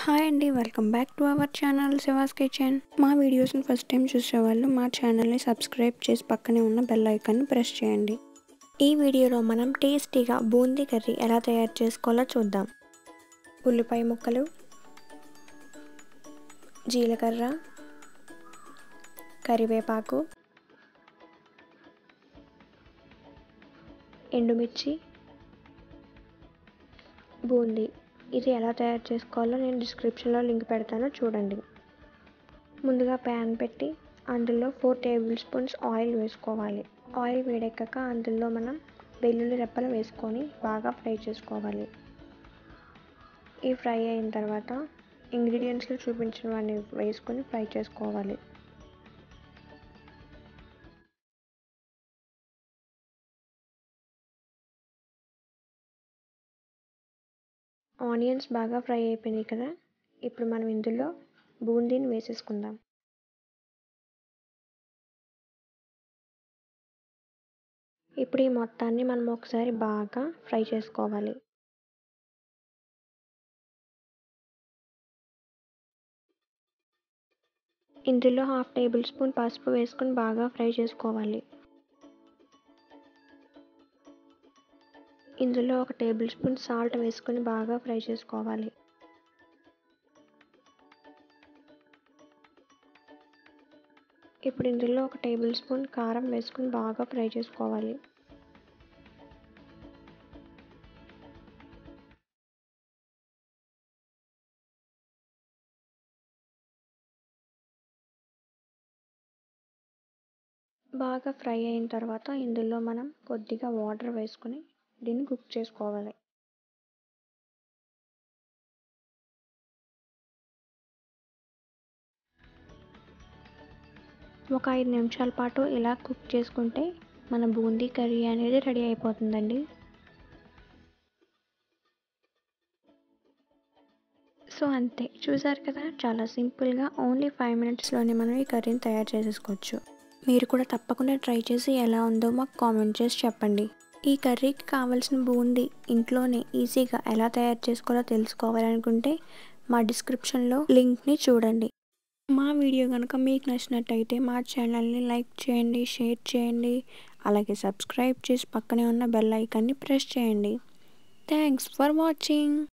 hi అండి welcome back to our channel Shiva's kitchen మా వీడియోస్ని ఫస్ట్ టైం చూసేవాళ్ళు మా ఛానల్ని సబ్స్క్రైబ్ చేసి పక్కనే ఉన్న బెల్ ఐకాన్ని ప్రెస్ చేయండి ఈ వీడియోలో మనం టేస్టీగా బూందీ కర్రీ ఎలా తయారు చేసుకోవాలో చూద్దాం ఉల్లిపాయ ముక్కలు జీలకర్ర కరివేపాకు ఎండుమిర్చి బూందీ ఇది ఎలా తయారు చేసుకోవాలో నేను డిస్క్రిప్షన్లో లింక్ పెడతాను చూడండి ముందుగా ప్యాన్ పెట్టి అందులో ఫోర్ టేబుల్ స్పూన్స్ ఆయిల్ వేసుకోవాలి ఆయిల్ వేడెక్కాక అందులో మనం వెల్లుల్లి రెప్పలు వేసుకొని బాగా ఫ్రై చేసుకోవాలి ఈ ఫ్రై అయిన తర్వాత ఇంగ్రీడియంట్స్లో చూపించినవన్నీ వేసుకొని ఫ్రై చేసుకోవాలి ఆనియన్స్ బాగా ఫ్రై అయిపోయినాయి కదా ఇప్పుడు మనం ఇందులో బూందీని వేసేసుకుందాం ఇప్పుడు ఈ మొత్తాన్ని మనం ఒకసారి బాగా ఫ్రై చేసుకోవాలి ఇందులో హాఫ్ టేబుల్ స్పూన్ పసుపు వేసుకొని బాగా ఫ్రై చేసుకోవాలి ఇందులో ఒక టేబుల్ స్పూన్ సాల్ట్ వేసుకొని బాగా ఫ్రై చేసుకోవాలి ఇప్పుడు ఇందులో ఒక టేబుల్ స్పూన్ కారం వేసుకొని బాగా ఫ్రై చేసుకోవాలి బాగా ఫ్రై అయిన తర్వాత ఇందులో మనం కొద్దిగా వాటర్ వేసుకొని దీన్ని కుక్ చేసుకోవాలి ఒక ఐదు నిమిషాల పాటు ఇలా కుక్ చేసుకుంటే మన బూందీ కర్రీ అనేది రెడీ అయిపోతుందండి సో అంతే చూసారు కదా చాలా సింపుల్గా ఓన్లీ ఫైవ్ మినిట్స్లోనే మనం ఈ కర్రీని తయారు చేసేసుకోవచ్చు మీరు కూడా తప్పకుండా ట్రై చేసి ఎలా ఉందో మాకు కామెంట్ చేసి చెప్పండి ఈ కర్రీకి కావాల్సిన బూందీ ఇంట్లోనే ఈజీగా ఎలా తయారు చేసుకోవాలో తెలుసుకోవాలనుకుంటే మా డిస్క్రిప్షన్లో లింక్ని చూడండి మా వీడియో కనుక మీకు నచ్చినట్టయితే మా ఛానల్ని లైక్ చేయండి షేర్ చేయండి అలాగే సబ్స్క్రైబ్ చేసి పక్కనే ఉన్న బెల్ ఐకాన్ని ప్రెస్ చేయండి థ్యాంక్స్ ఫర్ వాచింగ్